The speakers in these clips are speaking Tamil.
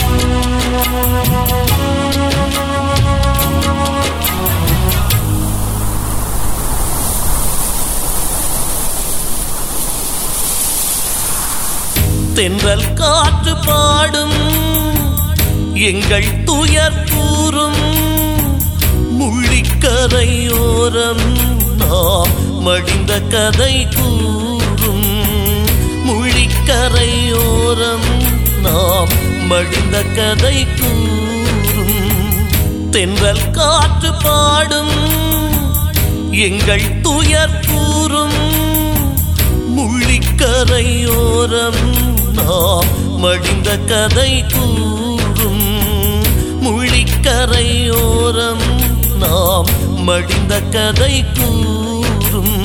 தென்றல் காற்று பாடும் எங்கள் துயர் கூறும் முள்ளிக்கரையோரம் நாம் மடிந்த கதை கூறும் முள்ளிக்கரையோரம் நாம் மடிந்த கதை கூறும் தென்றல் காற்று பாடும் எங்கள் துயர் கூறும் முள்ளிக்கரையோரம் நாம் மடிந்த கதை கூறும் முள்ளிக்கரையோரம் நாம் மடிந்த கதை கூறும்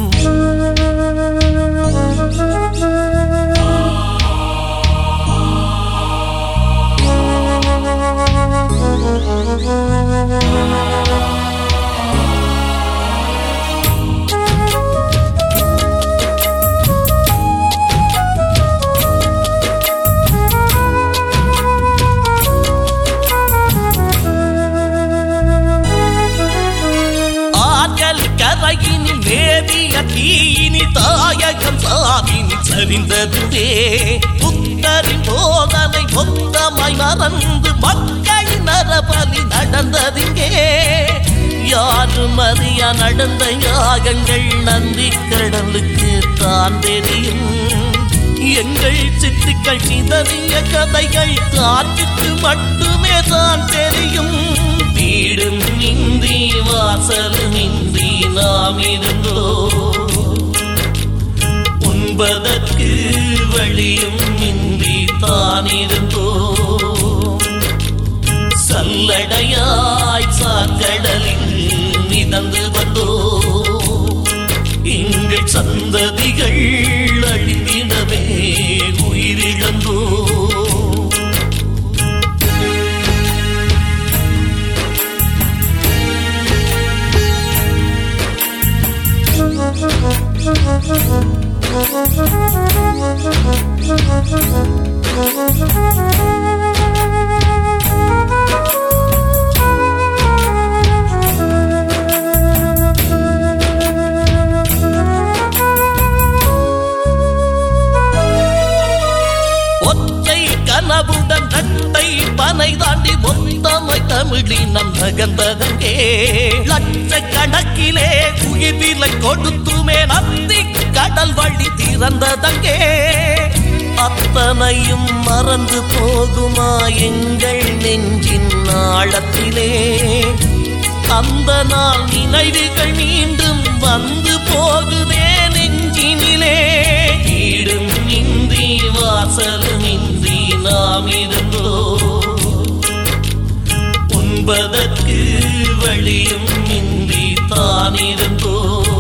ஆற்றல் கரையினில் மேவிய தீயினி தாயகம் சாவினி சரிந்ததுவே புத்தரின் போதனை மொத்தமாய் மறந்து மக்களின் நரபலி நடந்ததிங்கே யாரும் அறியா நடந்த யாகங்கள் நந்தி கடலுக்கு தான் தெரியும் எங்கள் சித்துக்கள் சிதறிய கதைகள் காற்றுக்கு மட்டுமே தான் தெரியும் வீடும் இந்தி வாசலும் இந்தி நாம் இருந்தோ உண்பதற்கு வழியும் இந்தி தான் இருந்தோ சல்லடையாய் சாக்கடலில் மிதந்து வந்தோ எங்கள் சந்ததிகள் அழிந்திடவே உயிரிழந்தோ ஒற்றை கனவுடன் இரட்டை பனை தாண்டி மொத்தமை தமிழினம் நகர்ந்ததங்கே லட்சக்கணக்கிலே உயிரிலை கொடுத்துமே நந்தி கடல் வழி திறந்ததங்கே அத்தனையும் மறந்து போகுமா எங்கள் நெஞ்சின் ஆழத்திலே அந்த நாள் நினைவுகள் மீண்டும் வந்து போகுதே நெஞ்சினிலே வீடும் இந்தி வாசலும் இந்தி நாம் இருந்தோ உண்பதற்கு வழியும் இந்தி தான் இருந்தோ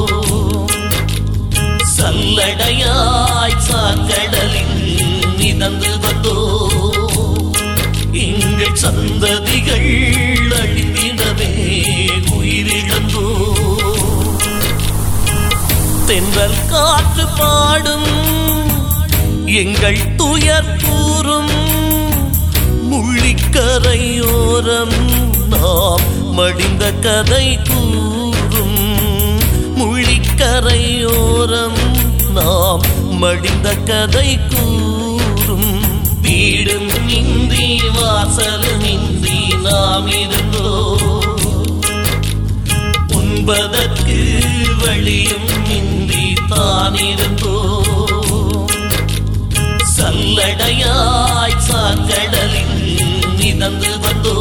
சல்லடையாய் சாக்கடலில் மிதந்து வந்தோ எங்கள் சந்ததிகள் அழிந்திடவே உயிரிழந்தோ தென்றல் காற்று பாடும் எங்கள் துயர் கூறும் முள்ளிக்கரையோரம் நாம் மடிந்த கதை கூறும் முள்ளிக்கரையோரம் நாம் மடிந்த கதை கூறும் வீடும் இந்தி வாசலும் இந்தி நாம் இருந்தோ உண்பதற்கு வழியும் இந்தி தான் இருந்தோ சல்லடையாய் சாக்கடலில் மிதந்து வந்தோ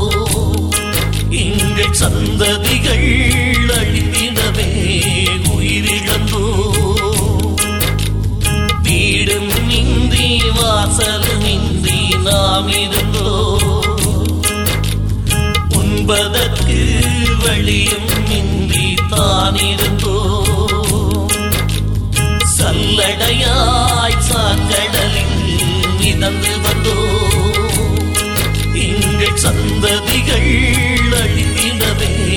எங்கள் சந்ததிகள் அழிந்திடவே உயிரிழந்தோ வீடும் இந்தி வாசலும் இந்தி நாம் இருந்தோ உண்பதற்கு வழியும் இந்தி தான் இருந்தோ சல்லடையாய் சாக்கடலில் மிதந்து வந்தோ எங்கள் சந்ததிகள் அழிந்திடவே